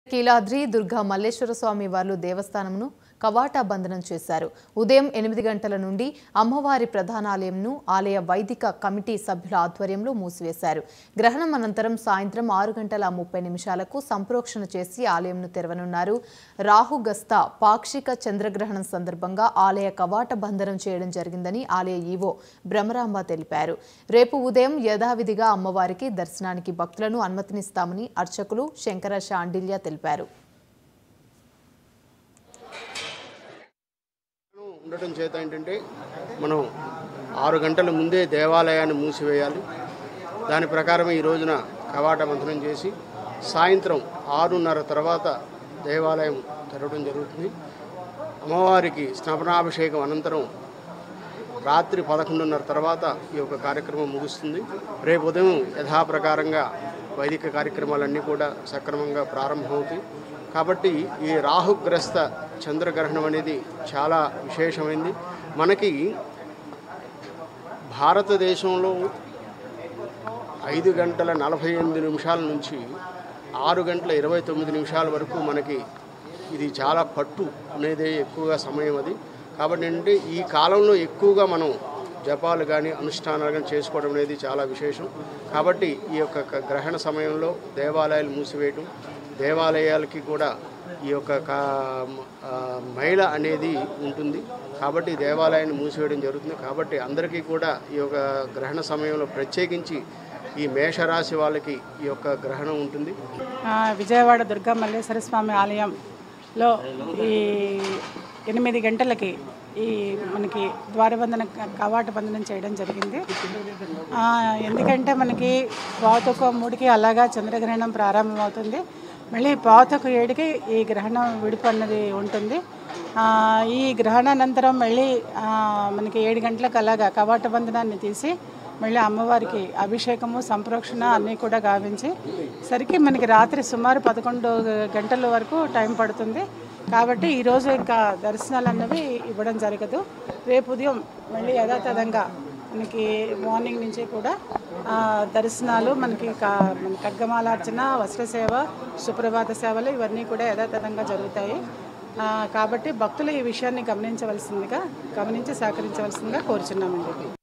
కీలాద్రి దుర్గా మల్లేశ్వర స్వామి వార్లు దేవస్థానంను కవాటా బంధనం చేశారు ఉదయం ఎనిమిది గంటల నుండి అమ్మవారి ప్రధానాలయంను ఆలయ వైదిక కమిటీ సభ్యుల ఆధ్వర్యంలో మూసివేశారు గ్రహణం అనంతరం సాయంత్రం ఆరు గంటల ముప్పై నిమిషాలకు సంప్రోక్షణ చేసి ఆలయంను తెరవనున్నారు రాహుగస్త పాక్షిక చంద్రగ్రహణం సందర్భంగా ఆలయ కవాట బంధనం చేయడం జరిగిందని ఆలయ ఈవో భ్రమరాంబ తెలిపారు రేపు ఉదయం యథావిధిగా అమ్మవారికి దర్శనానికి భక్తులను అనుమతినిస్తామని అర్చకులు శంకర షాండిల్య తెలిపారు ఉండటం చేత ఏంటంటే మనం ఆరు గంటల ముందే దేవాలయాన్ని మూసివేయాలి దాని ప్రకారమే ఈ రోజున కవాట మంథనం చేసి సాయంత్రం ఆరున్నర తర్వాత దేవాలయం తెరవడం జరుగుతుంది అమ్మవారికి స్నాపనాభిషేకం అనంతరం రాత్రి పదకొండున్నర తర్వాత ఈ యొక్క కార్యక్రమం ముగుస్తుంది రేపు ఉదయం యథాప్రకారంగా వైదిక కార్యక్రమాలన్నీ కూడా సక్రమంగా ప్రారంభమవుతాయి కాబట్టి ఈ రాహుగ్రస్త చంద్రగ్రహణం అనేది చాలా విశేషమైంది మనకి భారతదేశంలో ఐదు గంటల నలభై ఎనిమిది నిమిషాల నుంచి ఆరు గంటల ఇరవై తొమ్మిది నిమిషాల వరకు మనకి ఇది చాలా పట్టు అనేదే ఎక్కువగా సమయం అది కాబట్టి ఏంటంటే ఈ కాలంలో ఎక్కువగా మనం జపాలు కానీ అనుష్ఠానాలు కానీ చేసుకోవడం అనేది చాలా విశేషం కాబట్టి ఈ యొక్క క- గ్రహణ సమయంలో దేవాలయాలు మూసివేయటం దేవాలయాలకి కూడా ఈ యొక్క కా- ఆ, మైల అనేది ఉంటుంది కాబట్టి దేవాలయాన్ని మూసివేయడం జరుగుతుంది కాబట్టి అందరికీ కూడా ఈ యొక్క గ్రహణ సమయంలో ప్రత్యేకించి ఈ మేషరాశి వాళ్ళకి ఈ యొక్క గ్రహణం ఉంటుంది ఆ, విజయవాడ దుర్గా మల్లేశ్వర స్వామి ఆలయంలో ఈ ఎనిమిది గంటలకి ఈ మనకి ద్వారబంధన కవాట బంధనం చేయడం జరిగింది ఆ, ఎందుకంటే మనకి పావుతకు మూడుకి అలాగా చంద్రగ్రహణం ప్రారంభమవుతుంది మళ్ళీ పావుతకు ఏడుకి ఈ గ్రహణం విడుపు అన్నది ఉంటుంది ఆ, ఈ గ్రహణానంతరం మళ్ళీ ఆ, మనకి ఏడు గంటలకు అలాగా కవాట బంధనాన్ని తీసి మళ్ళీ అమ్మవారికి అభిషేకము సంప్రోక్షణ అన్నీ కూడా గావించి సరికి మనకి రాత్రి సుమారు పదకొండు గంటల వరకు టైం పడుతుంది కాబట్టి ఈరోజు ఇంకా దర్శనాలు అన్నవి ఇవ్వడం జరగదు రేపు ఉదయం మళ్ళీ యథాతథంగా మనకి మార్నింగ్ నుంచి కూడా ఆ, దర్శనాలు మనకి క- మన ఖడ్గమాలార్చన వస్త్ర సేవ సుప్రభాత సేవలు ఇవన్నీ కూడా యథాతథంగా జరుగుతాయి ఆ, కాబట్టి భక్తులు ఈ విషయాన్ని గమనించవలసిందిగా గమనించి సహకరించవలసిందిగా కోరుచున్నామండి